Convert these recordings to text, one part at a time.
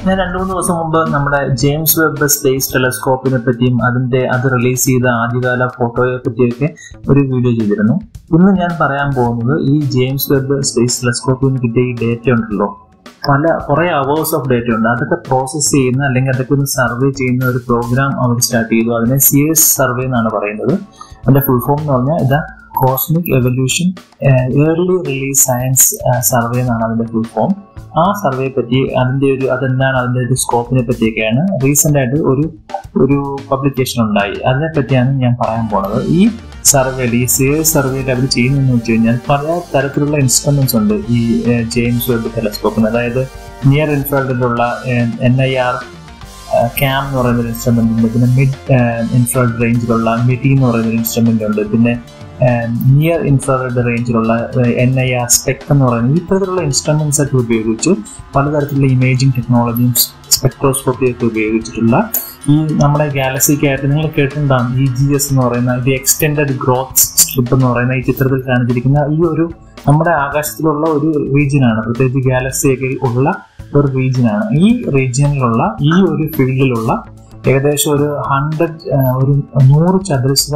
ഞാൻ രണ്ടു മൂന്ന് ദിവസം മുമ്പ് നമ്മുടെ ജെയിംസ് വെബ് സ്പേസ് ടെലസ്കോപ്പിനെ പറ്റിയും അതിന്റെ അത് റിലീസ് ചെയ്ത ആദ്യകാല ഫോട്ടോയെ പറ്റിയൊക്കെ ഒരു വീഡിയോ ചെയ്തിരുന്നു ഇന്ന് ഞാൻ പറയാൻ പോകുന്നത് ഈ ജെയിംസ് വെബ് സ്പേസ് ടെലസ്കോപ്പിൽ നിന്ന് കിട്ടിയ ഈ ഡേറ്റ ഉണ്ടല്ലോ പല കുറെ അവേഴ്സ് ഓഫ് ഡേറ്റ ഉണ്ട് അതൊക്കെ പ്രോസസ്സ് ചെയ്യുന്ന അല്ലെങ്കിൽ അതൊക്കെ ഒന്ന് സർവേ ചെയ്യുന്ന ഒരു പ്രോഗ്രാം അവർ സ്റ്റാർട്ട് ചെയ്തു അതിനെ സി എസ് സർവേ എന്നാണ് പറയുന്നത് അതിന്റെ ഫുൾ ഫോം എന്ന് പറഞ്ഞാൽ ഇത് cosmic evolution early release science survey എന്നാണ് അതിന്റെ ഫുൾ ഫോം ആ സർവേ പറ്റി അതിന്റെ ഒരു അതെന്താണ് അതിന്റെ ഒരു സ്കോപ്പിനെ പറ്റിയൊക്കെയാണ് റീസെന്റ് ആയിട്ട് ഒരു ഒരു പബ്ലിക്കേഷൻ ഉണ്ടായി അതിനെ പറ്റിയാണ് ഞാൻ പറയാൻ പോണത് ഈ സർവേയിൽ ഈ സി എസ് സർവേയിൽ അവർ ചെയ്യുന്നതെന്ന് വെച്ച് കഴിഞ്ഞാൽ പല തരത്തിലുള്ള ഇൻസ്ട്രുമെന്റ്സ് ഉണ്ട് ഈ ജെയിംസ് വെബ് ടെലസ്കോപ്പിന് അതായത് നിയർ ഇൻഫ്രാഡിലുള്ള എൻ ഐ ആർ ക്യാം എന്ന് പറയുന്ന ഒരു ഇൻസ്ട്രുമെന്റ് ഉണ്ട് പിന്നെ മിഡ് ഇൻഫ്രാഡ് റേഞ്ചിലുള്ള മിഡി എന്ന് പറയുന്ന ഒരു ഇൻസ്ട്രുമെന്റ് ഉണ്ട് പിന്നെ നിയർ ഇൻഫ്രാറെഡ് റേഞ്ചിലുള്ള എൻ ഐ ആർ സ്പെക്ട് എന്ന് പറയുന്നത് ഇത്തരത്തിലുള്ള ഇൻസ്ട്രുമെന്റ്സ് ഒക്കെ ഉപയോഗിച്ച് പലതരത്തിലുള്ള ഇമേജിംഗ് ടെക്നോളജിയും സ്പെക്ട്രോസ്കോപ്പി ഒക്കെ ഉപയോഗിച്ചിട്ടുള്ള ഈ നമ്മുടെ ഗാലക്സിക്കായിട്ട് നിങ്ങൾ കേട്ടിട്ടുണ്ടാകും ഇ ജി എസ് എന്ന് പറയുന്ന ഇത് എക്സ്റ്റെൻഡഡ് ഗ്രോത്ത് സ്ട്രിപ്പ് എന്ന് പറയുന്ന ഈ ചിത്രത്തിൽ കാണിച്ചിരിക്കുന്ന ഈ ഒരു നമ്മുടെ ആകാശത്തിലുള്ള ഒരു റീജിയനാണ് പ്രത്യേകിച്ച് ഗാലക്സിയൊക്കെ ഉള്ള ഒരു റീജിയനാണ് ഈ റീജിയനിലുള്ള ഈ ഒരു ഫീൽഡിലുള്ള ഏകദേശം ഒരു ഹൺഡ്രഡ് ഒരു നൂറ് ചതുരശ്ര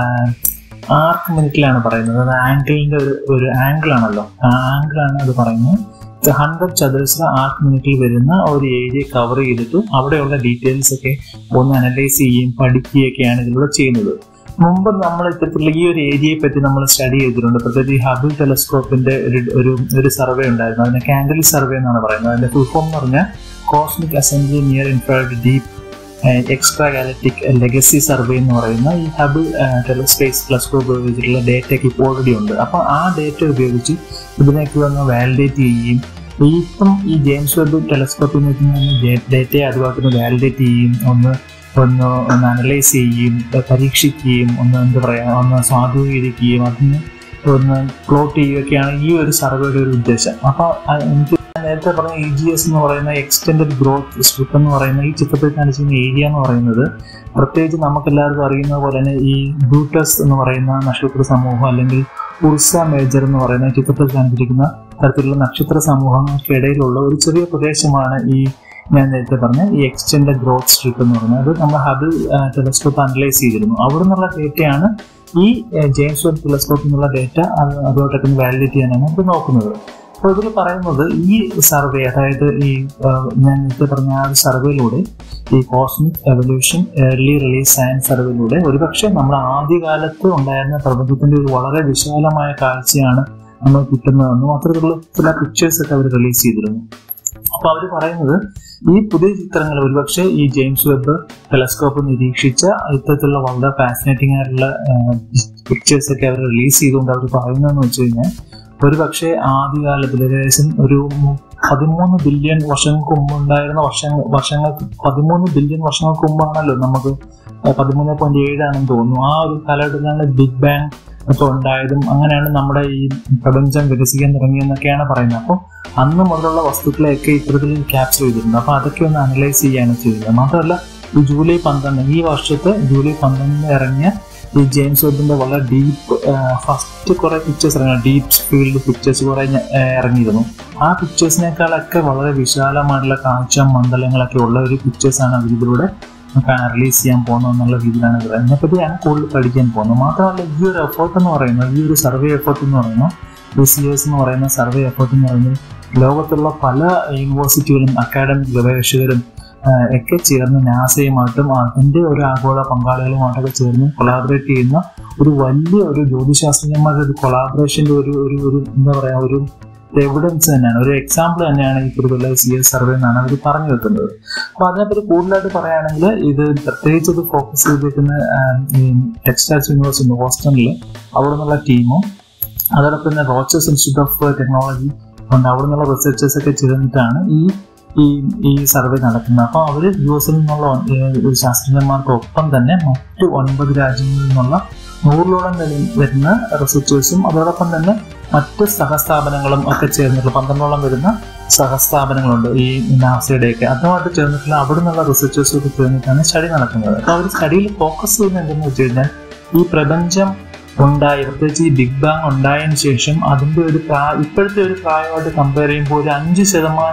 ആർക്ക് മിനിറ്റിലാണ് പറയുന്നത് അത് ആംഗിളിന്റെ ഒരു ഒരു ആംഗിൾ ആണല്ലോ ആ ആംഗിളാണ് അത് പറയുന്നത് ഹൺഡ്രഡ് ചതുരശ്ര ആർക്ക് മിനിറ്റിൽ വരുന്ന ഒരു ഏരിയ കവർ ചെയ്തിട്ട് അവിടെയുള്ള ഡീറ്റെയിൽസ് ഒക്കെ ഒന്ന് അനലൈസ് ചെയ്യുകയും പഠിക്കുകയൊക്കെയാണ് ഇതിലൂടെ ചെയ്യുന്നത് മുമ്പ് നമ്മൾ ഇത്തരത്തിലുള്ള ഈ ഒരു ഏരിയയെ പറ്റി നമ്മൾ സ്റ്റഡി ചെയ്തിട്ടുണ്ട് പ്രത്യേകിച്ച് ഈ ഹബിൾ ടെലസ്കോപ്പിന്റെ ഒരു ഒരു ഒരു സർവേ ഉണ്ടായിരുന്നു അതിനെ കാൻഡലി സർവേ എന്നാണ് പറയുന്നത് അതിന്റെ ഫുൾ ഫോം എന്ന് പറഞ്ഞാൽ cosmic assembly near infrared deep extra galactic legacy survey എന്ന് പറയുന്ന ഈ ഹബിൾ ടെലസ്പേസ് ടെലസ്കോപ്പ് ഉപയോഗിച്ചിട്ടുള്ള ഡേറ്റയ്ക്ക് ഇപ്പോൾ ഓൾറെഡി ഉണ്ട് അപ്പോൾ ആ ഡേറ്റ ഉപയോഗിച്ച് ഇതിനൊക്കെ ഒന്ന് വാലിഡേറ്റ് ചെയ്യുകയും ഇപ്പം ഈ ജെയിംസ് വെബ് ടെലസ്കോപ്പിൽ നിന്ന് ഡേറ്റയെ അതുമായിട്ട് ഒന്ന് വാലിഡേറ്റ് ചെയ്യും ഒന്ന് ഒന്ന് ഒന്ന് അനലൈസ് ചെയ്യുകയും പരീക്ഷിക്കുകയും ഒന്ന് എന്താ പറയുക ഒന്ന് സ്വാധീകരിക്കുകയും അതിന് ഒന്ന് പ്ലോട്ട് ചെയ്യുകയൊക്കെയാണ് ഈ ഒരു സർവേയുടെ ഒരു ഉദ്ദേശം അപ്പോൾ എനിക്ക് നേരത്തെ പറഞ്ഞ ഇ ജി എസ് എന്ന് പറയുന്ന എക്സ്റ്റെൻഡഡ് ഗ്രോത്ത് സ്ട്രിപ്പ് എന്ന് പറയുന്ന ഈ ചിത്രത്തിൽ കാണിച്ചിരുന്ന ഏരിയ എന്ന് പറയുന്നത് പ്രത്യേകിച്ച് നമുക്ക് എല്ലാവർക്കും അറിയുന്ന പോലെ തന്നെ ഈ ബ്യൂട്ടസ് എന്ന് പറയുന്ന നക്ഷത്ര സമൂഹം അല്ലെങ്കിൽ ഉർസ മേജർ എന്ന് പറയുന്ന ചിത്രത്തിൽ കാണിച്ചിരിക്കുന്ന തരത്തിലുള്ള നക്ഷത്ര സമൂഹങ്ങൾക്കിടയിലുള്ള ഒരു ചെറിയ പ്രദേശമാണ് ഈ ഞാൻ നേരത്തെ പറഞ്ഞ ഈ എക്സ്റ്റെൻഡഡ് ഗ്രോത്ത് സ്ട്രിപ്പ് എന്ന് പറയുന്നത് അത് നമ്മൾ ഹബിൾ ടെലസ്കോപ്പ് അനലൈസ് ചെയ്തിരുന്നു അവിടെ നിന്നുള്ള ഡേറ്റയാണ് ഈ ജെയിംസ് വെബ് ടെലസ്കോപ്പിൽ നിന്നുള്ള ഡേറ്റ അതുമായിട്ടൊക്കെ വാലിഡേറ്റ് ചെയ്യാനാണ് ഇത് നോക്കുന്നത് അപ്പോൾ ഇതിൽ പറയുന്നത് ഈ സർവേ അതായത് ഈ ഞാൻ നേരത്തെ പറഞ്ഞ ആ ഒരു സർവേയിലൂടെ ഈ cosmic evolution early release science സർവേയിലൂടെ ഒരുപക്ഷെ നമ്മുടെ ആദ്യകാലത്ത് ഉണ്ടായിരുന്ന പ്രപഞ്ചത്തിന്റെ ഒരു വളരെ വിശാലമായ കാഴ്ചയാണ് നമ്മൾ കിട്ടുന്നതെന്നും അത്തരത്തിലുള്ള ചില പിക്ചേഴ്സ് ഒക്കെ അവർ റിലീസ് ചെയ്തിരുന്നു അപ്പൊ അവർ പറയുന്നത് ഈ പുതിയ ചിത്രങ്ങൾ ഒരുപക്ഷെ ഈ ജെയിംസ് വെബ് ടെലസ്കോപ്പ് നിരീക്ഷിച്ച ഇത്തരത്തിലുള്ള വളരെ ഫാസിനേറ്റിംഗ് ആയിട്ടുള്ള പിക്ചേഴ്സ് ഒക്കെ അവർ റിലീസ് ചെയ്തുകൊണ്ട് അവർ പറയുന്നതെന്ന് വെച്ച് കഴിഞ്ഞാൽ ഒരുപക്ഷെ ആദ്യകാലത്തിൽ ഏകദേശം ഒരു പതിമൂന്ന് ബില്യൺ വർഷങ്ങൾക്ക് മുമ്പ് ഉണ്ടായിരുന്ന വർഷങ്ങൾ വർഷങ്ങൾക്ക് പതിമൂന്ന് ബില്യൺ വർഷങ്ങൾക്ക് മുമ്പാണല്ലോ നമുക്ക് പതിമൂന്ന് പോയിന്റ് ഏഴാണെന്ന് തോന്നുന്നു ആ ഒരു കാലഘട്ടത്തിലാണ് ബിഗ് ബാങ് ഒക്കെ ഉണ്ടായതും അങ്ങനെയാണ് നമ്മുടെ ഈ പ്രപഞ്ചം വികസിക്കാൻ തുടങ്ങിയെന്നൊക്കെയാണ് പറയുന്നത് അപ്പോൾ അന്ന് മുതലുള്ള വസ്തുക്കളെയൊക്കെ ഇത്തരത്തിൽ ക്യാപ്ചർ ചെയ്തിട്ടുണ്ട് അപ്പോൾ അതൊക്കെ ഒന്ന് അനലൈസ് ചെയ്യാണ് ചെയ്യുന്നത് മാത്രമല്ല ഈ ജൂലൈ പന്ത്രണ്ട് ഈ വർഷത്തെ ജൂലൈ പന്ത്രണ്ടിന് ഇറങ്ങിയ ഈ ജെയിംസ് വെബിന്റെ വളരെ ഡീപ്പ് ഫസ്റ്റ് കുറെ പിക്ചേഴ്സ് ഇറങ്ങി ഡീപ്പ് ഫീൽഡ് പിക്ചേഴ്സ് കുറെ ഇറങ്ങിയിരുന്നു ആ പിക്ചേഴ്സിനേക്കാളൊക്കെ വളരെ വിശാലമായിട്ടുള്ള കാഴ്ച മണ്ഡലങ്ങളൊക്കെ ഉള്ള ഒരു പിക്ചേഴ്സാണ് അവർ ഇതിലൂടെ റിലീസ് ചെയ്യാൻ പോകുന്നത് എന്നുള്ള രീതിയിലാണ് ഇത് അതിനെപ്പറ്റിയാണ് കൂടുതൽ പഠിക്കാൻ പോകുന്നത് മാത്രമല്ല ഈ ഒരു എഫേർട്ട് എന്ന് പറയുന്നത് ഈ ഒരു സർവേ എഫേർട്ട് എന്ന് പറയുന്നത് ബി സി എസ് എന്ന് പറയുന്ന സർവേ എഫേർട്ട് എന്ന് പറയുന്നത് ലോകത്തുള്ള പല യൂണിവേഴ്സിറ്റികളും അക്കാഡമിക് ഗവേഷകരും ഒക്കെ ചേർന്ന് നാസയുമായിട്ടും അതിന്റെ ഒരു ആഗോള പങ്കാളികളുമായിട്ടൊക്കെ ചേർന്ന് കൊളാബറേറ്റ് ചെയ്യുന്ന ഒരു വലിയ ഒരു ജ്യോതിശാസ്ത്രജ്ഞന്മാരുടെ ഒരു കൊളാബറേഷന്റെ ഒരു ഒരു ഒരു എന്താ പറയാ ഒരു എവിഡൻസ് തന്നെയാണ് ഒരു എക്സാമ്പിൾ തന്നെയാണ് ഈ കുറിച്ചുള്ള സി എസ് സർവേ എന്നാണ് അവർ പറഞ്ഞു വെക്കുന്നത് അപ്പൊ അതിനെപ്പറ്റി കൂടുതലായിട്ട് പറയുകയാണെങ്കിൽ ഇത് പ്രത്യേകിച്ച് ഇത് ഫോക്കസ് ചെയ്തിരിക്കുന്ന ടെക്സ്റ്റൈൽസ് യൂണിവേഴ്സിറ്റി ബോസ്റ്റണിൽ അവിടെ നിന്നുള്ള ടീമും അതോടൊപ്പം തന്നെ റോച്ചസ് ഇൻസ്റ്റിറ്റ്യൂട്ട് ഓഫ് ടെക്നോളജി ഉണ്ട് അവിടെ നിന്നുള്ള റിസർച്ചേഴ്സ് ഒക്കെ ചേർന്നിട്ടാണ് ഈ ഈ ഈ സർവേ നടക്കുന്നത് അപ്പോൾ അവർ യു എസിൽ നിന്നുള്ള ശാസ്ത്രജ്ഞന്മാർക്കൊപ്പം തന്നെ മറ്റ് ഒൻപത് രാജ്യങ്ങളിൽ നിന്നുള്ള നൂറിലോളം വരുന്ന റിസർച്ചേഴ്സും അതോടൊപ്പം തന്നെ മറ്റ് സഹസ്ഥാപനങ്ങളും ഒക്കെ ചേർന്നിട്ടുള്ള പന്ത്രണ്ടോളം വരുന്ന സഹസ്ഥാപനങ്ങളുണ്ട് ഈ നാസയുടെയൊക്കെ അതുമായിട്ട് ചേർന്നിട്ടുള്ള അവിടെ നിന്നുള്ള റിസർച്ചേഴ്സും ഒക്കെ ചേർന്നിട്ടാണ് സ്റ്റഡി നടക്കുന്നത് അപ്പോൾ അവർ സ്റ്റഡിയിൽ ഫോക്കസ് ചെയ്യുന്നത് എന്തെന്ന് വെച്ച് കഴിഞ്ഞാൽ ഈ പ്രപഞ്ചം ഉണ്ടായി പ്രത്യേകിച്ച് ഈ ബിഗ് ബാങ് ഉണ്ടായതിനു ശേഷം അതിന്റെ ഒരു പ്രായ ഇപ്പോഴത്തെ ഒരു പ്രായമായിട്ട് കമ്പയർ ചെയ്യുമ്പോൾ ഒരു അഞ്ച് ശതമാനം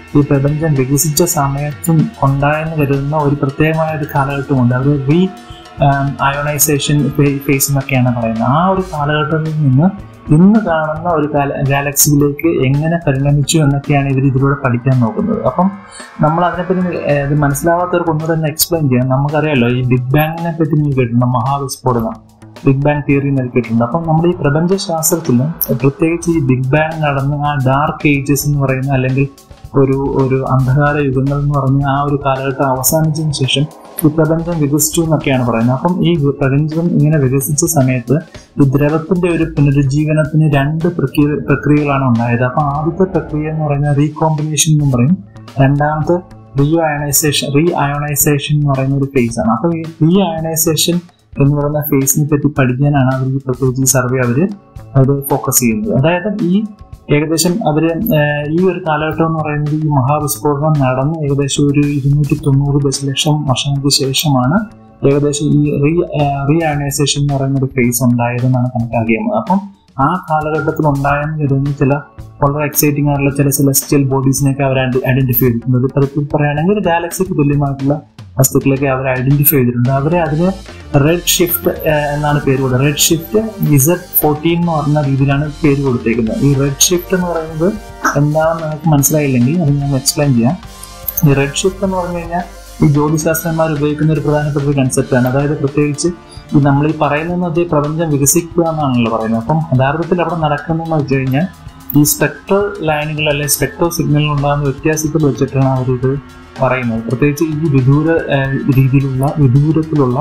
ഈ പ്രപഞ്ചം വികസിച്ച സമയത്തും ഉണ്ടായെന്ന് കരുതുന്ന ഒരു പ്രത്യേകമായ ഒരു കാലഘട്ടമുണ്ട് അത് റീ അയോണൈസേഷൻ ഫേസ് എന്നൊക്കെയാണ് പറയുന്നത് ആ ഒരു കാലഘട്ടത്തിൽ നിന്ന് ഇന്ന് കാണുന്ന ഒരു ഗാലക്സിയിലേക്ക് എങ്ങനെ പരിണമിച്ചു എന്നൊക്കെയാണ് ഇവർ ഇതിലൂടെ പഠിക്കാൻ നോക്കുന്നത് അപ്പം നമ്മൾ അതിനെപ്പറ്റി ഇത് മനസ്സിലാവാത്തവർക്ക് ഒന്നുകൂടെ തന്നെ എക്സ്പ്ലെയിൻ ചെയ്യാം നമുക്കറിയാലോ ഈ ബിഗ് ബാങ്ങിനെ പറ്റി നിങ്ങൾ കേട്ടിട്ടുണ്ട് മഹാവിസ്ഫോടനം ബിഗ് ബാങ് തിയറി എന്ന് കേട്ടിട്ടുണ്ട് അപ്പം നമ്മൾ ഈ പ്രപഞ്ച ശാസ്ത്രത്തിൽ പ്രത്യേകിച്ച് ഈ ബിഗ് ബാങ് നടന്ന ആ ഡാർക്ക് ഏജസ് എന്ന് പറയുന്ന അല്ലെങ്കിൽ ഒരു ഒരു അന്ധകാര യുഗങ്ങൾ എന്ന് പറഞ്ഞ ആ ഒരു കാലഘട്ടം അവസാനിച്ചതിന് ശേഷം ഈ പ്രപഞ്ചം വികസിച്ചു എന്നൊക്കെയാണ് പറയുന്നത് അപ്പം ഈ പ്രപഞ്ചം ഇങ്ങനെ വികസിച്ച സമയത്ത് ഈ ദ്രവത്തിന്റെ ഒരു പുനരുജ്ജീവനത്തിന് രണ്ട് പ്രക്രിയ പ്രക്രിയകളാണ് ഉണ്ടായത് അപ്പം ആദ്യത്തെ പ്രക്രിയ എന്ന് പറയുന്നത് റീകോമ്പിനേഷൻ എന്ന് പറയും രണ്ടാമത്തെ റീ അയണൈസേഷൻ റീ അയോണൈസേഷൻ എന്ന് പറയുന്ന ഒരു ഫേസ് ആണ് അപ്പം ഈ റീ അയണൈസേഷൻ എന്ന് പറയുന്ന ഫേസിനെ പറ്റി പഠിക്കാനാണ് അവർ ഈ പ്രത്യേകിച്ച് ഈ സർവേ അവർ അവർ ഫോക്കസ് ചെയ്യുന്നത് അതായത് ഈ ഏകദേശം അവര് ഈ ഒരു കാലഘട്ടം എന്ന് പറയുന്നത് ഈ മഹാവിസ്ഫോടനം നടന്ന് ഏകദേശം ഒരു ഇരുന്നൂറ്റി തൊണ്ണൂറ് ദശലക്ഷം വർഷങ്ങൾക്ക് ശേഷമാണ് ഏകദേശം ഈ റീ റീ അയണൈസേഷൻ എന്ന് പറയുന്ന ഒരു ഫേസ് ഉണ്ടായതെന്നാണ് കണക്കാക്കിയത് അപ്പം ആ കാലഘട്ടത്തിൽ ഉണ്ടായെന്ന് കരുതുന്ന ചില വളരെ എക്സൈറ്റിംഗ് ആയിട്ടുള്ള ചില സെലസ്റ്റിയൽ ബോഡീസിനെയൊക്കെ അവർ ഐഡന്റിഫൈ ചെയ്തിട്ടുണ്ട് തരത്തിൽ പറയുകയാണെങ്കിൽ ഒരു ഗാലക്സിക്ക് തുല്യമായിട്ടുള്ള വസ്തുക്കളൊക്കെ അവർ ഐഡന്റിഫൈ ചെയ്തിട്ടുണ്ട് അവരെ അതിന് റെഡ് ഷിഫ്റ്റ് എന്നാണ് പേര് കൊടുത്തത് റെഡ് ഷിഫ്റ്റ് ഇസഡ് ഫോർട്ടീൻ എന്ന് പറഞ്ഞ രീതിയിലാണ് പേര് കൊടുത്തേക്കുന്നത് ഈ റെഡ് ഷിഫ്റ്റ് എന്ന് പറയുന്നത് എന്താണെന്ന് നമുക്ക് മനസ്സിലായില്ലെങ്കിൽ അത് ഞാൻ എക്സ്പ്ലെയിൻ ചെയ്യാം ഈ റെഡ് ഷിഫ്റ്റ് എന്ന് പറഞ്ഞു കഴിഞ്ഞാൽ ഈ ജ്യോതിശാസ്ത്രന്മാർ ഉപയോഗിക്കുന്ന ഒരു പ്രധാനപ്പെട്ട ഒരു കൺസെപ്റ്റാണ് അതായത് പ്രത്യേകിച്ച് ഈ നമ്മൾ ഈ പറയുന്നത് പ്രപഞ്ചം വികസിക്കുക എന്നാണല്ലോ പറയുന്നത് അപ്പം യഥാർത്ഥത്തിൽ അവിടെ നടക്കുന്നതെന്ന് വെച്ച് കഴിഞ്ഞാൽ ഈ സ്പെക്ട്രൽ ലൈനുകൾ അല്ലെങ്കിൽ സ്പെക്ട്രോ സിഗ്നലുകൾ ഉണ്ടാകുന്ന വ്യത്യാസത്തിൽ വെച്ചിട്ടാണ് അവരിത് പറയുന്നത് പ്രത്യേകിച്ച് ഈ വിദൂര രീതിയിലുള്ള വിദൂരത്തിലുള്ള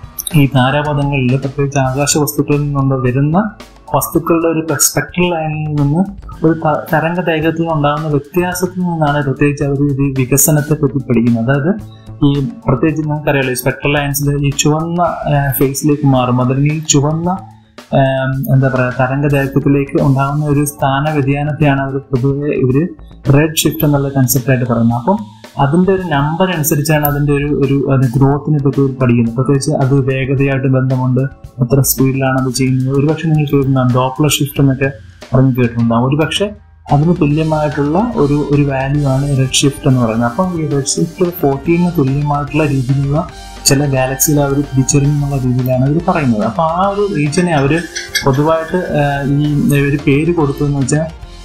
ഈ താരാപഥങ്ങളിൽ പ്രത്യേകിച്ച് ആകാശ വസ്തുക്കളിൽ നിന്നുകൊണ്ട് വരുന്ന വസ്തുക്കളുടെ ഒരു സ്പെക്ട്രൽ ലൈനിൽ നിന്ന് ഒരു തരംഗ ദൈർഘ്യത്തിൽ ഉണ്ടാകുന്ന വ്യത്യാസത്തിൽ നിന്നാണ് പ്രത്യേകിച്ച് അവർ ഇത് വികസനത്തെ പറ്റി പഠിക്കുന്നത് അതായത് ഈ പ്രത്യേകിച്ച് നമുക്കറിയാലോ ഈ സ്പെക്ട്രൽ ലൈൻസിൽ ഈ ചുവന്ന ഫേസിലേക്ക് മാറും അല്ലെങ്കിൽ ഈ ചുവന്ന എന്താ പറയുക തരംഗ ദൈർഘ്യത്തിലേക്ക് ഉണ്ടാകുന്ന ഒരു സ്ഥാന വ്യതിയാനത്തെയാണ് അവർ പൊതുവെ ഇവര് റെഡ് ഷിഫ്റ്റ് എന്നുള്ള കൺസെപ്റ്റായിട്ട് പറയുന്നത് അപ്പം അതിന്റെ ഒരു നമ്പർ അനുസരിച്ചാണ് അതിന്റെ ഒരു ഒരു ഗ്രോത്തിനെ പറ്റി പഠിക്കുന്നത് പ്രത്യേകിച്ച് അത് വേഗതയായിട്ട് ബന്ധമുണ്ട് എത്ര സ്പീഡിലാണ് അത് ചെയ്യുന്നത് ഒരുപക്ഷെ നിങ്ങൾ കേട്ടിട്ടുണ്ടാകും ഡോപ്ലർ ഷിഫ്റ്റ് എന്നൊക്കെ പറഞ്ഞ് കേട്ടിട്ടുണ്ടാകും ഒരുപക്ഷെ അതിന് തുല്യമായിട്ടുള്ള ഒരു ഒരു വാല്യൂ ആണ് റെഡ് ഷിഫ്റ്റ് എന്ന് പറയുന്നത് അപ്പം ഈ റെഡ് ഷിഫ്റ്റ് ഫോർട്ടീന് തുല്യമായിട്ടുള്ള രീതിയിലുള്ള ചില ഗാലക്സിയിൽ അവർ തിരിച്ചറിഞ്ഞുള്ള രീതിയിലാണ് അവർ പറയുന്നത് അപ്പോൾ ആ ഒരു റീജിയനെ അവർ പൊതുവായിട്ട് ഈ ഒരു പേര് കൊടുത്തതെന്ന് വെച്ചാൽ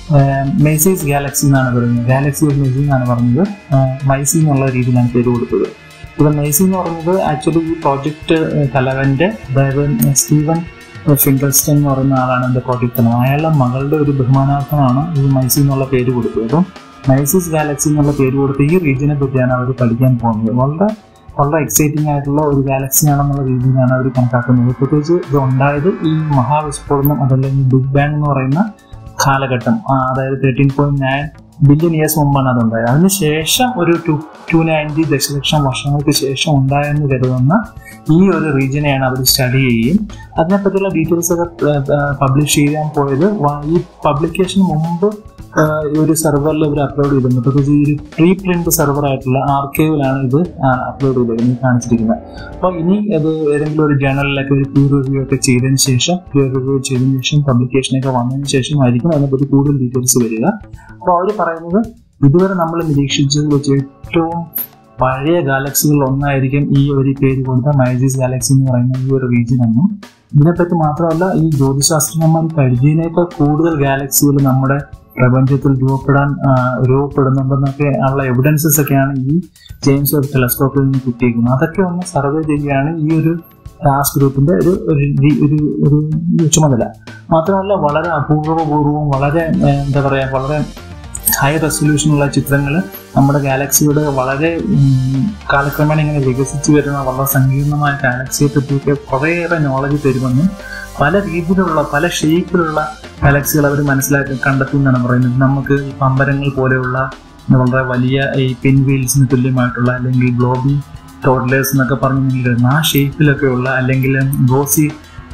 മെയ്സീസ് ഗാലക്സി എന്നാണ് പറയുന്നത് ഗാലക്സി ഓഫ് മെയ്സി എന്നാണ് പറഞ്ഞത് മൈസി എന്നുള്ള രീതിയിലാണ് പേര് കൊടുത്തത് ഇത് മെയ്സി എന്ന് പറയുന്നത് ആക്ച്വലി ഈ പ്രോജക്റ്റ് തലവന്റെ അതായത് സ്റ്റീവൻ ഫിംഗർസ്റ്റൺ എന്ന് പറയുന്ന ആളാണ് എൻ്റെ പ്രോജക്റ്റ് തലവൻ അയാളുടെ മകളുടെ ഒരു ബഹുമാനാർത്ഥമാണ് ഈ മൈസി എന്നുള്ള പേര് കൊടുത്തത് അപ്പം മൈസീസ് ഗാലക്സി എന്നുള്ള പേര് കൊടുത്ത് ഈ റീജിയനെ പറ്റിയാണ് അവർ പഠിക്കാൻ പോകുന്നത് വളരെ വളരെ എക്സൈറ്റിംഗ് ആയിട്ടുള്ള ഒരു ഗാലക്സിയാണെന്നുള്ള രീതിയിലാണ് അവർ കണക്കാക്കുന്നത് പ്രത്യേകിച്ച് ഇത് ഉണ്ടായത് ഈ മഹാവിസ്ഫോടനം അതല്ലെങ്കിൽ ബിഗ് ബാങ് എന്ന് പറയുന്ന കാലഘട്ടം അതായത് thirteen point nine billion years മുമ്പാണ് അതുണ്ടായത് അതിനുശേഷം ഒരു ടു ടു നയൻറ്റി ദശലക്ഷം വർഷങ്ങൾക്ക് ശേഷം ഉണ്ടായെന്ന് കരുതുന്ന ഈ ഒരു റീജിയനെയാണ് അവർ സ്റ്റഡി ചെയ്യുകയും അതിനെപ്പറ്റിയുള്ള ഡീറ്റെയിൽസ് ഒക്കെ പബ്ലിഷ് ചെയ്യാൻ പോയത് ഈ പബ്ലിക്കേഷന് മുമ്പ് ഒരു സെർവറിൽ ഇവർ അപ്ലോഡ് ചെയ്തിരുന്നു പ്രത്യേകിച്ച് ഈ ഒരു പ്രീ പ്രിന്റ് സെർവർ ആയിട്ടുള്ള ആർക്കൈവിലാണ് ഇത് അപ്ലോഡ് ചെയ്തിരിക്കുന്നത് കാണിച്ചിരിക്കുന്നത് അപ്പോൾ ഇനി അത് ഏതെങ്കിലും ഒരു ജേണലിലൊക്കെ ഒരു പീർ റിവ്യൂ ഒക്കെ ചെയ്തതിന് ശേഷം പീർ റിവ്യൂ ചെയ്തതിന് ശേഷം പബ്ലിക്കേഷനൊക്കെ വന്നതിന് ശേഷം ആയിരിക്കും അതിനെപ്പറ്റി കൂടുതൽ ഡീറ്റെയിൽസ് വരിക അപ്പോൾ അവർ പറയുന്നത് ഇതുവരെ നമ്മൾ നിരീക്ഷിച്ചത് വെച്ച് ഏറ്റവും പഴയ ഗാലക്സികളിൽ ഒന്നായിരിക്കും ഈ ഒരു പേര് കൊടുത്ത മൈജീസ് ഗാലക്സി എന്ന് പറയുന്ന ഈ ഒരു റീജിയൻ എന്നും ഇതിനെപ്പറ്റി മാത്രമല്ല ഈ ജ്യോതിശാസ്ത്രജ്ഞന്മാർ കരുതിയതിനേക്കാൾ കൂടുതൽ ഗാലക്സികൾ നമ്മുടെ പ്രപഞ്ചത്തിൽ രൂപപ്പെടാൻ രൂപപ്പെടുന്നുണ്ടെന്നൊക്കെ ഉള്ള എവിഡൻസസ് ഒക്കെയാണ് ഈ ജെയിംസ് വെബ് ടെലസ്കോപ്പിൽ നിന്ന് കിട്ടിയിരിക്കുന്നത് അതൊക്കെ ഒന്ന് സർവേ ചെയ്യുകയാണ് ഈ ഒരു ടാസ്ക് ഗ്രൂപ്പിന്റെ ഒരു ഒരു ഒരു ചുമതല മാത്രമല്ല വളരെ അപൂർവപൂർവവും വളരെ എന്താ പറയുക വളരെ ഹൈ റെസൊല്യൂഷനുള്ള ചിത്രങ്ങൾ നമ്മുടെ ഗാലക്സിയുടെ വളരെ കാലക്രമേണ ഇങ്ങനെ വികസിച്ചു വരുന്ന വളരെ സങ്കീർണമായ ഗാലക്സിയെ പറ്റിയൊക്കെ കുറേയേറെ നോളജ് തരുമെന്നും പല രീതിയിലുള്ള പല ഷേപ്പിലുള്ള ഗാലക്സികൾ അവർ മനസ്സിലാക്കി കണ്ടെത്തി എന്നാണ് പറയുന്നത് നമുക്ക് ഈ പമ്പരങ്ങൾ പോലെയുള്ള വളരെ വലിയ ഈ പിൻ വീൽസിന് തുല്യമായിട്ടുള്ള അല്ലെങ്കിൽ ഗ്ലോബി ടോഡ്ലേഴ്സ് എന്നൊക്കെ പറഞ്ഞു ആ ഷേപ്പിലൊക്കെയുള്ള അല്ലെങ്കിൽ ഗോസി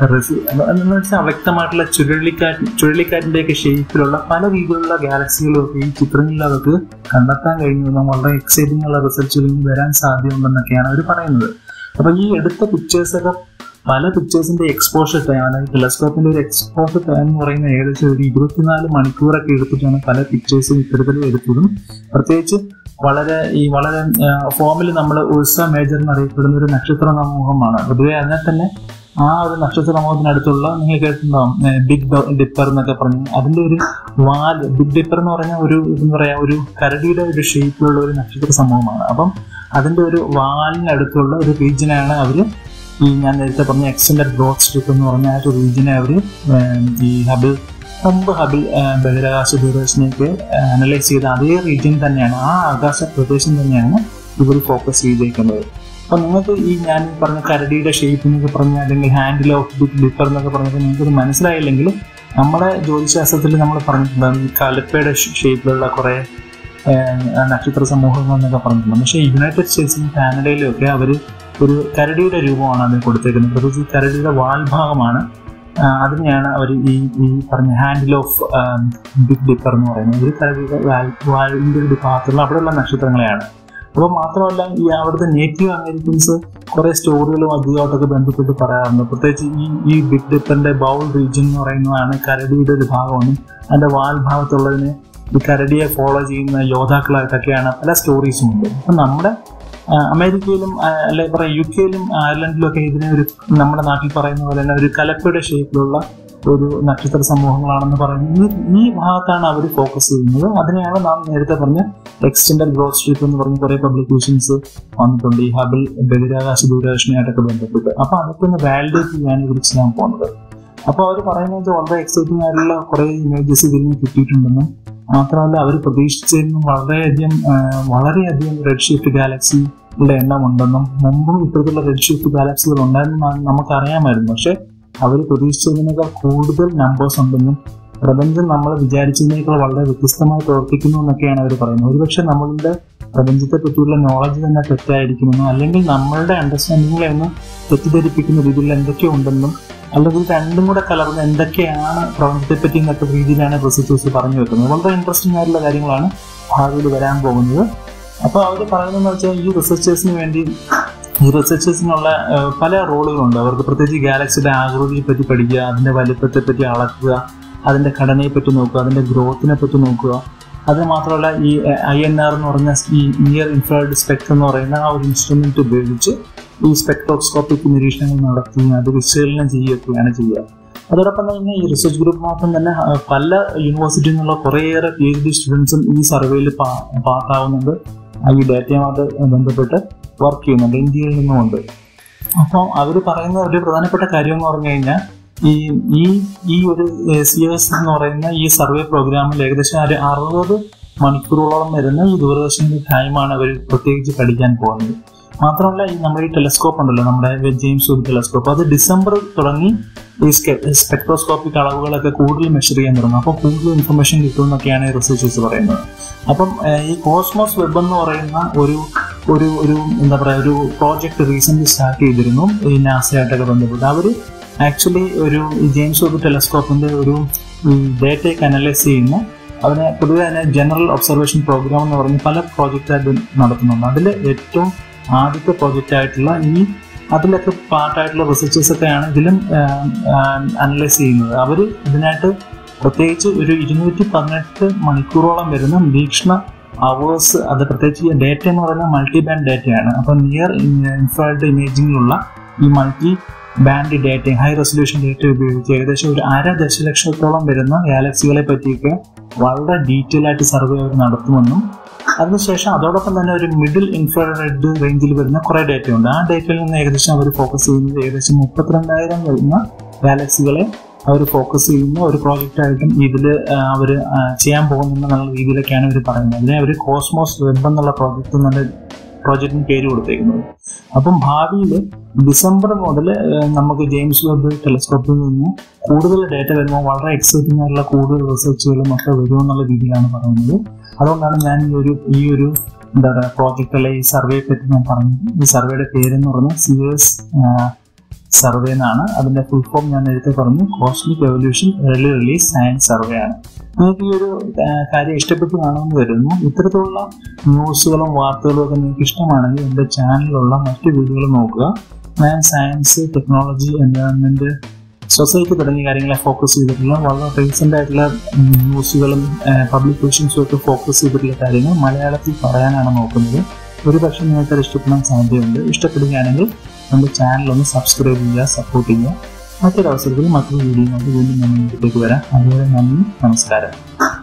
എന്ന് വെച്ചാൽ അവ്യക്തമായിട്ടുള്ള ചുഴലിക്കാറ്റ് ചുഴലിക്കാറ്റിന്റെയൊക്കെ ഷേപ്പിലുള്ള പല രീതിയിലുള്ള ഗാലക്സികളൊക്കെ ഈ ചിത്രങ്ങളിൽ അവർക്ക് കണ്ടെത്താൻ കഴിഞ്ഞു വളരെ എക്സൈറ്റിംഗ് ഉള്ള റിസർച്ചുകളിൽ വരാൻ സാധ്യതയുണ്ടെന്നൊക്കെയാണ് അവർ പറയുന്നത് അപ്പൊ ഈ എടുത്ത പിക്ചേഴ്സൊക്കെ പല പിക്ചേഴ്സിന്റെ എക്സ്പോഷർ ടൈം അതായത് ടെലസ്കോപ്പിന്റെ ഒരു എക്സ്പോഷർ ടൈം എന്ന് പറയുന്നത് ഏകദേശം ഒരു ഇരുപത്തിനാല് മണിക്കൂറൊക്കെ എടുത്തിട്ടാണ് പല പിക്ചേഴ്സും ഇത്തരത്തിൽ എടുത്തതും പ്രത്യേകിച്ച് വളരെ ഈ വളരെ ഫോമിൽ നമ്മൾ ഉത്സ മേജർ എന്നറിയപ്പെടുന്ന ഒരു നക്ഷത്ര സമൂഹമാണ് പൊതുവെ അതിനെ തന്നെ ആ ഒരു നക്ഷത്ര സമൂഹത്തിനടുത്തുള്ള നിങ്ങൾ കേട്ടിട്ടുണ്ടാവും ബിഗ് ഡിപ്പർ എന്നൊക്കെ പറഞ്ഞു അതിന്റെ ഒരു വാൽ ബിഗ് ഡിപ്പർ എന്ന് പറഞ്ഞ ഒരു എന്താ പറയാ ഒരു കരടിയുടെ ഒരു ഷേപ്പിലുള്ള ഒരു നക്ഷത്ര സമൂഹമാണ് അപ്പം അതിന്റെ ഒരു വാലിനടുത്തുള്ള ഒരു റീജിയനാണ് അവര് ഈ ഞാൻ നേരത്തെ പറഞ്ഞ എക്സ്റ്റൻഡഡ് ഗ്രോത്ത് സ്ട്രിപ്പ് എന്ന് പറഞ്ഞ ആ ഒരു റീജിയനെ അവർ ഈ ഹബിൾ മുമ്പ് ഹബിൾ ബഹിരാകാശ ദൂരദർശിനിയൊക്കെ അനലൈസ് ചെയ്ത അതേ റീജിയൻ തന്നെയാണ് ആ ആകാശ പ്രദേശം തന്നെയാണ് ഇവർ ഫോക്കസ് ചെയ്തേക്കുന്നത് അപ്പൊ നിങ്ങൾക്ക് ഈ ഞാൻ പറഞ്ഞ കരടിയുടെ ഷേപ്പ് എന്നൊക്കെ പറഞ്ഞ അല്ലെങ്കിൽ ഹാൻഡിൽ ഓഫ് ബിഗ് ഡിപ്പർ എന്നൊക്കെ പറഞ്ഞപ്പോൾ നിങ്ങൾക്ക് മനസ്സിലായില്ലെങ്കിൽ നമ്മുടെ ജ്യോതിശാസ്ത്രത്തിൽ നമ്മൾ പറഞ്ഞിട്ടുണ്ട് കലപ്പയുടെ ഷേപ്പിലുള്ള കുറെ നക്ഷത്ര സമൂഹങ്ങൾ എന്നൊക്കെ പറഞ്ഞിട്ടുണ്ട് പക്ഷേ യുണൈറ്റഡ് സ്റ്റേറ്റ്സിലും കാനഡയിലും ഒക്കെ അവർ ഒരു കരടിയുടെ രൂപമാണ് അതിന് കൊടുത്തേക്കുന്നത് പ്രത്യേകിച്ച് കരടിയുടെ വാൽഭാഗമാണ് അതിനെയാണ് അവർ ഈ ഈ പറഞ്ഞ ഹാൻഡിൽ ഓഫ് ബിഗ് ഡിപ്പർ എന്ന് പറയുന്നത് ഒരു കരടിയുടെ വാലിൻ്റെ ഒരു ഭാഗത്തുള്ള അവിടെയുള്ള നക്ഷത്രങ്ങളെയാണ് അപ്പോൾ മാത്രമല്ല ഈ അവിടുത്തെ നേറ്റീവ് അമേരിക്കൻസ് കുറെ സ്റ്റോറികളും അതുമായിട്ടൊക്കെ ബന്ധപ്പെട്ട് പറയാറുണ്ട് പ്രത്യേകിച്ച് ഈ ഈ ബിഗ് ഡിപ്പറിന്റെ ബൗൾ റീജിയൻ എന്ന് പറയുന്നതാണ് കരടിയുടെ ഒരു ഭാഗമെന്നും അതിന്റെ വാൽ ഭാഗത്തുള്ളതിന് ഈ കരടിയെ ഫോളോ ചെയ്യുന്ന യോദ്ധാക്കളായിട്ടൊക്കെയാണ് പല സ്റ്റോറീസും ഉണ്ട് അപ്പം നമ്മുടെ അമേരിക്കയിലും അല്ലെ പറയാം യു കെയിലും അയർലൻഡിലും ഒക്കെ ഇതിനെ ഒരു നമ്മുടെ നാട്ടിൽ പറയുന്ന പോലെ തന്നെ ഒരു കലപ്പയുടെ ഷേപ്പിലുള്ള ഒരു നക്ഷത്ര സമൂഹങ്ങളാണെന്ന് പറയുന്നത് ഈ ഈ ഭാഗത്താണ് അവർ ഫോക്കസ് ചെയ്യുന്നത് അതിനെയാണ് നാം നേരത്തെ പറഞ്ഞ എക്സ്റ്റൻഡഡ് ഗ്രോത്ത് സ്ട്രീറ്റ് എന്ന് പറഞ്ഞ കുറെ പബ്ലിക്കേഷൻസ് വന്നിട്ടുണ്ട് ഈ ഹബിൾ ബഹിരാകാശ ദൂരദർശനമായിട്ടൊക്കെ ബന്ധപ്പെട്ട് അപ്പൊ അതൊക്കെ ഒന്ന് വാലിഡേറ്റ് ചെയ്യാൻ കുറിച്ച് ഞാൻ പോകുന്നത് അപ്പോൾ അവർ പറയുന്നത് വളരെ എക്സൈറ്റിംഗ് ആയിട്ടുള്ള കുറെ ഇമേജസ് ഇതിൽ നിന്ന് കിട്ടിയിട്ടുണ്ടെന്നും മാത്രമല്ല അവർ പ്രതീക്ഷിച്ചതിനും വളരെയധികം വളരെയധികം റെഡ് ഷിഫ്റ്റ് ഗാലക്സിയുടെ എണ്ണം ഉണ്ടെന്നും മുമ്പും ഇത്തരത്തിലുള്ള റെഡ് ഷിഫ്റ്റ് ഗാലക്സികൾ ഉണ്ടായിരുന്നു നമുക്കറിയാമായിരുന്നു പക്ഷെ അവർ പ്രതീക്ഷിച്ചതിനേക്കാൾ കൂടുതൽ നമ്പേഴ്സ് ഉണ്ടെന്നും പ്രപഞ്ചം നമ്മൾ വിചാരിച്ചതിനേക്കാൾ വളരെ വ്യത്യസ്തമായി പ്രവർത്തിക്കുന്നു എന്നൊക്കെയാണ് അവർ പറയുന്നത് ഒരുപക്ഷെ നമ്മളുടെ പ്രപഞ്ചത്തെ പറ്റിയുള്ള നോളജ് തന്നെ തെറ്റായിരിക്കുമെന്നും അല്ലെങ്കിൽ നമ്മളുടെ അണ്ടർസ്റ്റാൻഡിങ്ങിനെ ഒന്ന് തെറ്റിദ്ധരിപ്പിക്കുന്ന രീതിയിൽ എന്തൊക്കെയോ ഉണ്ടെന്നും അല്ലെങ്കിൽ രണ്ടും കൂടെ കലർന്ന് എന്തൊക്കെയാണ് പ്രപഞ്ചത്തെ പറ്റി എന്നൊക്കെ രീതിയിലാണ് റിസർച്ചേഴ്സ് പറഞ്ഞു വെക്കുന്നത് വളരെ ഇൻട്രസ്റ്റിംഗ് ആയിട്ടുള്ള കാര്യങ്ങളാണ് ഭാവിയിൽ വരാൻ പോകുന്നത് അപ്പോൾ അവർ പറയുന്നതെന്ന് വെച്ചാൽ ഈ റിസർച്ചേഴ്സിന് വേണ്ടി ഈ റിസർച്ചേഴ്സിനുള്ള പല റോളുകളുണ്ട് അവർക്ക് പ്രത്യേകിച്ച് ഗാലക്സിയുടെ ആകൃതിയെ പറ്റി പഠിക്കുക അതിന്റെ വലിപ്പത്തെ പറ്റി അളക്കുക അതിന്റെ ഘടനയെ പറ്റി നോക്കുക അതിന്റെ ഗ്രോത്തിനെ പറ്റി നോക്കുക അത് മാത്രമല്ല ഈ ഐ എൻ ആർ എന്ന് പറഞ്ഞ ഈ നിയർ ഇൻഫ്രാഡ് സ്പെക്ട്രം എന്ന് പറയുന്ന ആ ഒരു ഇൻസ്ട്രുമെന്റ് ഉപയോഗിച്ച് ഈ സ്പെക്ട്രോസ്കോപ്പിക് നിരീക്ഷണങ്ങൾ നടത്തുകയും അത് വിശകലനം ചെയ്യുകയൊക്കെയാണ് ചെയ്യുക അതോടൊപ്പം തന്നെ ഈ റിസർച്ച് ഗ്രൂപ്പ് മാത്രം തന്നെ പല യൂണിവേഴ്സിറ്റിയിൽ നിന്നുള്ള കുറേയേറെ പി എച്ച് ഡി സ്റ്റുഡൻസും ഈ സർവേയിൽ പാസ്സാവുന്നുണ്ട് ഈ ഡാറ്റയുമായിട്ട് ബന്ധപ്പെട്ട് വർക്ക് ചെയ്യുന്നുണ്ട് ഇന്ത്യയിൽ നിന്നുമുണ്ട് അപ്പോൾ അവർ പറയുന്ന ഒരു പ്രധാനപ്പെട്ട കാര്യം എന്ന് പറഞ്ഞു കഴിഞ്ഞാൽ ഈ ഈ ഈ ഒരു സി എസ് എന്ന് പറയുന്ന ഈ സർവേ പ്രോഗ്രാമിൽ ഏകദേശം ഒരു അറുപത് മണിക്കൂറോളം വരുന്ന ഈ ദൂരദർശൻ്റെ ടൈമാണ് അവർ പ്രത്യേകിച്ച് പഠിക്കാൻ പോകുന്നത് മാത്രമല്ല ഈ നമ്മുടെ ഈ ടെലസ്കോപ്പ് ഉണ്ടല്ലോ നമ്മുടെ ജെയിംസ് വെബ് ടെലസ്കോപ്പ് അത് ഡിസംബർ തുടങ്ങി ഈ സ്പെക്ട്രോസ്കോപ്പിക് അളവുകളൊക്കെ കൂടുതൽ മെഷർ ചെയ്യാൻ തുടങ്ങും അപ്പോൾ കൂടുതൽ ഇൻഫർമേഷൻ കിട്ടുമെന്നൊക്കെയാണ് ഈ റിസർച്ചേഴ്സ് പറയുന്നത് അപ്പം ഈ കോസ്മോസ് വെബ് എന്ന് പറയുന്ന ഒരു ഒരു ഒരു എന്താ പറയുക ഒരു പ്രോജക്റ്റ് റീസെന്റ് സ്റ്റാർട്ട് ചെയ്തിരുന്നു ഈ നാസയായിട്ടൊക്കെ ബന്ധപ്പെട്ട് അവർ ആക്ച്വലി ഒരു ജെയിംസ് വെബ് ടെലസ്കോപ്പിന്റെ ഒരു ഡേറ്റയൊക്കെ അനലൈസ് ചെയ്യുന്ന അതിനെ പൊതുവെ അതിനെ ജനറൽ ഒബ്സർവേഷൻ പ്രോഗ്രാം എന്ന് പറഞ്ഞ് പല പ്രോജക്റ്റായിട്ട് നടത്തുന്നുണ്ട് അതിൽ ഏറ്റവും ആദ്യത്തെ പ്രോജക്റ്റ് ആയിട്ടുള്ള ഈ അതിലൊക്കെ പാർട്ടായിട്ടുള്ള റിസർച്ചേഴ്സ് ഒക്കെയാണ് ഇതിലും അനലൈസ് ചെയ്യുന്നത് അവർ ഇതിനായിട്ട് പ്രത്യേകിച്ച് ഒരു ഇരുന്നൂറ്റി പതിനെട്ട് മണിക്കൂറോളം വരുന്ന നിരീക്ഷണ അവേഴ്സ് അത് പ്രത്യേകിച്ച് ഈ ഡേറ്റ എന്ന് പറയുന്നത് മൾട്ടി ബാൻഡ് ഡേറ്റയാണ് അപ്പോൾ നിയർ ഇൻഫ്രാഡ് ഇമേജിങ്ങിലുള്ള ഈ multi band data high resolution data ഉപയോഗിച്ച് ഏകദേശം ഒരു അര ദശലക്ഷത്തോളം വരുന്ന ഗാലക്സികളെ പറ്റിയൊക്കെ വളരെ ഡീറ്റെയിൽ ആയിട്ട് സർവേ അവർ നടത്തുമെന്നും അതിനുശേഷം അതോടൊപ്പം തന്നെ ഒരു മിഡിൽ ഇൻഫ്രാറെഡ് റേഞ്ചിൽ വരുന്ന കുറേ ഡേറ്റ ഉണ്ട് ആ ഡേറ്റയിൽ നിന്ന് ഏകദേശം അവർ ഫോക്കസ് ചെയ്യുന്നത് ഏകദേശം മുപ്പത്തിരണ്ടായിരം വരുന്ന ഗാലക്സികളെ അവർ ഫോക്കസ് ചെയ്യുന്ന ഒരു പ്രോജക്റ്റ് ആയിട്ടും ഇതിൽ അവർ ചെയ്യാൻ പോകുന്നുള്ള രീതിയിലൊക്കെയാണ് ഇവർ പറയുന്നത് അതിനെ അവർ കോസ്മോസ് വെബ് എന്നുള്ള പ്രോജക്റ്റ് എന്നുള്ള പ്രോജക്റ്റിന് പേര് കൊടുത്തേക്കുന്നത് അപ്പം ഭാവിയിൽ ഡിസംബർ മുതൽ നമുക്ക് ജെയിംസ് വെബ് ടെലിസ്കോപ്പിൽ നിന്ന് കൂടുതൽ ഡേറ്റ വരുമ്പോൾ വളരെ എക്സൈറ്റിംഗ് ആയിട്ടുള്ള കൂടുതൽ റിസർച്ചുകളും ഒക്കെ വരുമെന്നുള്ള രീതിയിലാണ് പറയുന്നത് അതുകൊണ്ടാണ് ഞാൻ ഈ ഒരു ഈ ഒരു എന്താ പറയുക പ്രോജക്റ്റ് അല്ലെ ഈ സർവേയെ പറ്റി ഞാൻ പറഞ്ഞത് ഈ സർവേയുടെ പേരെന്ന് പറഞ്ഞാൽ സി എസ് സർവേ എന്നാണ് അതിന്റെ ഫുൾ ഫോം ഞാൻ നേരത്തെ പറഞ്ഞു cosmic evolution early release science survey ആണ് നിങ്ങൾക്ക് ഈ ഒരു കാര്യം ഇഷ്ടപ്പെട്ട് കാണുമെന്ന് വരുന്നു ഇത്തരത്തിലുള്ള ന്യൂസുകളും വാർത്തകളും ഒക്കെ നിങ്ങൾക്ക് ഇഷ്ടമാണെങ്കിൽ എൻ്റെ ചാനലിലുള്ള മറ്റു വീഡിയോകൾ നോക്കുക ഞാൻ സയൻസ് ടെക്നോളജി എൻവയോൺമെന്റ് സൊസൈറ്റി തുടങ്ങിയ കാര്യങ്ങളെ ഫോക്കസ് ചെയ്തിട്ടുള്ള വളരെ റീസെന്റ് ആയിട്ടുള്ള ന്യൂസുകളും പബ്ലിക്കേഷൻസും ഒക്കെ ഫോക്കസ് ചെയ്തിട്ടുള്ള കാര്യങ്ങൾ മലയാളത്തിൽ പറയാനാണ് നോക്കുന്നത് ഒരുപക്ഷെ നിങ്ങൾക്ക് അത് ഇഷ്ടപ്പെടാൻ സാധ്യതയുണ്ട് ഇഷ്ടപ്പെടുകയാണെങ്കിൽ നമ്മുടെ ചാനൽ ഒന്ന് സബ്സ്ക്രൈബ് ചെയ്യുക സപ്പോർട്ട് ചെയ്യുക മറ്റൊരവസരത്തിൽ മറ്റൊരു വീഡിയോ വീണ്ടും നമ്മൾ മുന്നിലേക്ക് വരാം അതുവരെ നന്ദി നമസ്കാരം